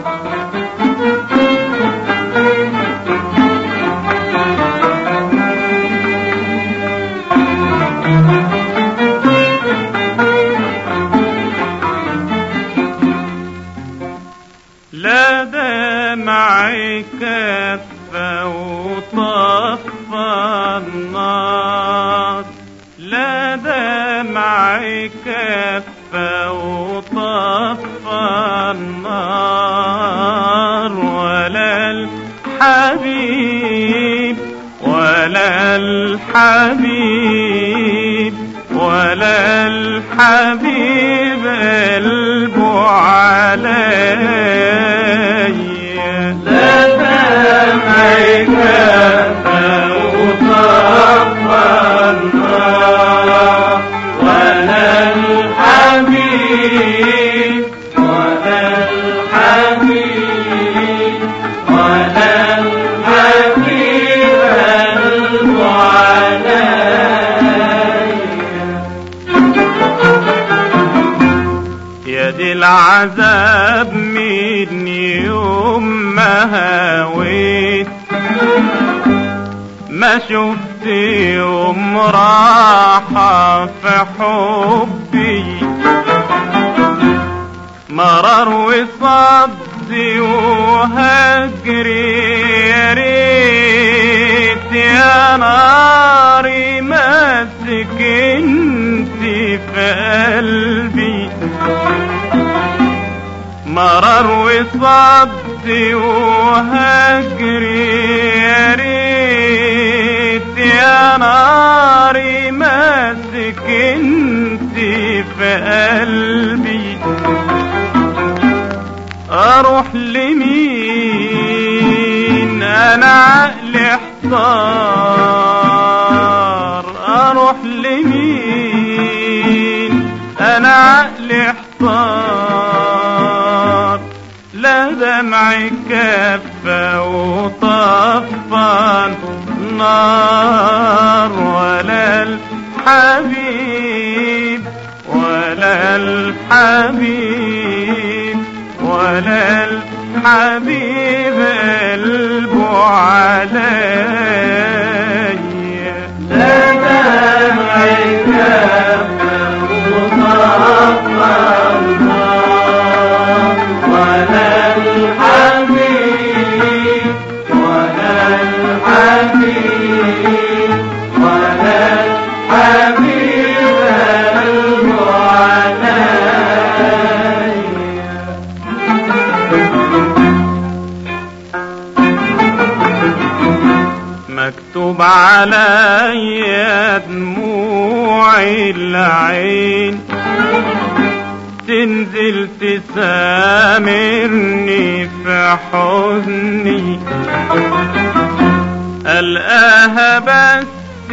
لا دمعي كفى وطفى النار لا دمعي كفى وطفى النار ولا الحبيب ولا الحبيب ولا الحبيب قلبه علي لا دمعك وطفى النار ولا الحبيب ولا الحبيب ولا الحبيب قلبه علي يا دي العذاب من يوم ما هويت ما شفت يوم راحة في حبي مرار وصدي وهجري يا ريت يا ناري ما سكنتي في قلبي مرار وصدي وهجري يا ريت يا ناري ما سكنتي في قلبي اروح لمين انا عقلي احتار اروح لمين انا عقلي احتار لا دمعي كفى وطفى النار ولا الحبيب ولا الحبيب ولا الحبيب قلبه علي لا دمعي كفى وطفى النار ولا الحبيب ولا الحبيب ولا الحبيب قلبه علي مكتوب علي دموعي العين تنزل تسامرني في حزني ألقاها بس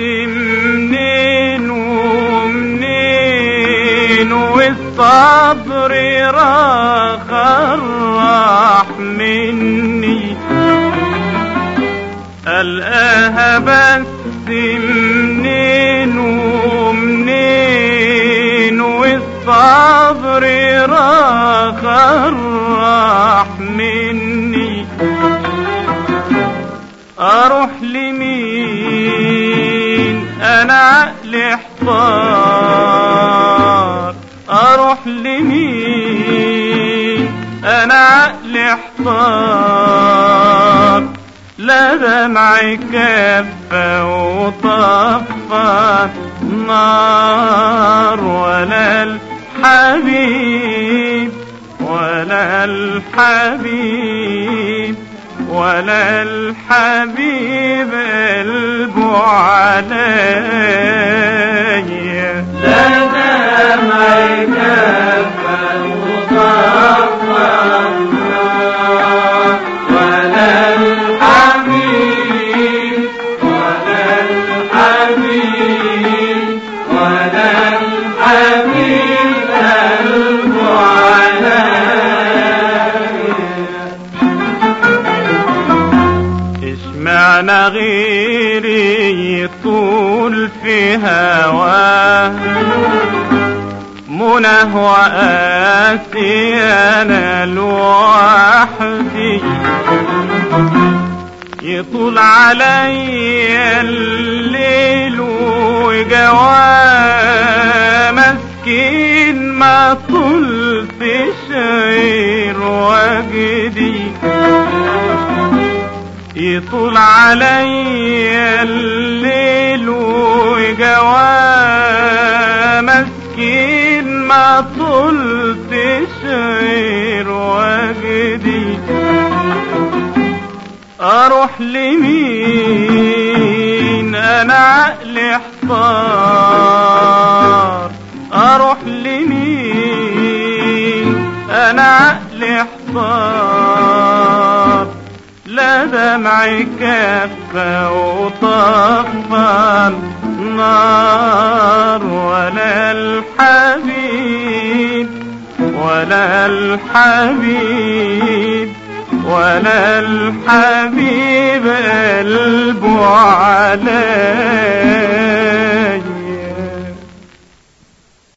منين ومنين والصبر راح راح مني ألقاها بس منين ومنين والصبر راح راح مني أروح لمين أنا عقلي احتار أروح لمين أنا عقلي احتار لا دمعي كفى وطفى نار ولا الحبيب ولا الحبيب ولا الحبيب قلبه علي لا دمعي كفى وطفى النار ولا الحبيب ولا الحبيب ولا الحبيب قلبه علي اشمعنى غيري يطول في هواه منه وآتي أنا لوحدي يطول علي الليل وجواه مسكين ما طلت شعير وجدي يطول علي الليل وجواه مسكين ما طلت شعير وجدي اروح لمين انا عقلي احتار اروح لمين انا عقلي احتار لا دمعي كفى وطفى النار ولا الحبيب ولا الحبيب ولا الحبيب قلبه عليه